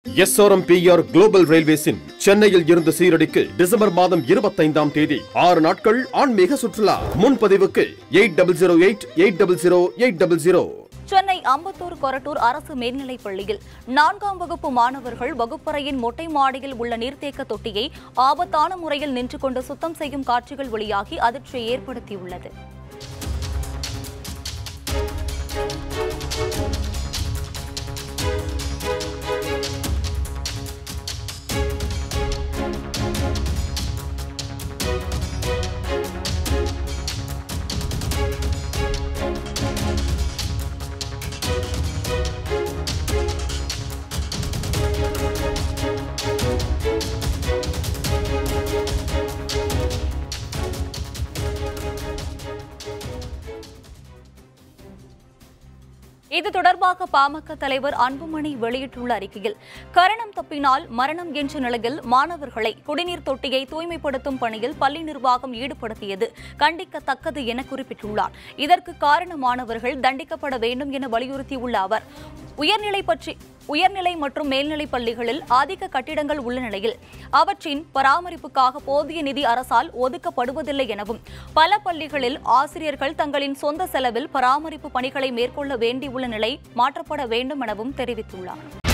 SRMPR global ரயில்வேஸின் சென்னையில் இருந்து சீரடிக்கு December மாதம் இருபத்தைந்தாம் தேதி ஆறு நாட்கள் ஆன்மீக சுற்றுலா முன்பதிவுக்கு eight double zero eight eight double zero eight double zero Chennai Ambattur Korattur அரசு மேல்நிலைப் பள்ளியில் நான்காம் வகுப்பு மாணவர்கள் வகுப்பறையின் மொட்டை மாடியில் உள்ள நீர்த்தேக்க தொட்டியை ஆபத்தான முறையில் நின்று கொண்டு சுத்தம் செய்யும் காட்சிகள் வெளியாகி அதிர்ச்சியை ஏற்படுத்தியுள்ளது இது தொடர்பாக பாமக தலைவர் அன்புமணி வெளியிட்டுள்ள அறிக்கையில் கரணம் தப்பினால் மரணம் என்ற நிலையில் மாணவர்களை குடிநீர் தொட்டியை தூய்மைப்படுத்தும் பணியில் பள்ளி நிர்வாகம் ஈடுபடுத்தியது கண்டிக்கத்தக்கது என குறிப்பிட்டுள்ளார் இதற்கு காரணமானவர்கள் தண்டிக்கப்பட வேண்டும் என வலியுறுத்தியுள்ள அவர் உயர்நிலை பற்றி உயர்நிலை மற்றும் மேல்நிலைப் பள்ளிகளில் அதிக கட்டிடங்கள் உள்ள நிலையில் அவற்றின் பராமரிப்புக்காக போதிய நிதி அரசால் ஒதுக்கப்படுவதில்லை எனவும் பல பள்ளிகளில் ஆசிரியர்கள் தங்களின் சொந்த செலவில் பராமரிப்பு பணிகளை மேற்கொள்ள வேண்டியுள்ள நிலை மாற்றப்பட வேண்டும் எனவும் தெரிவித்துள்ளார்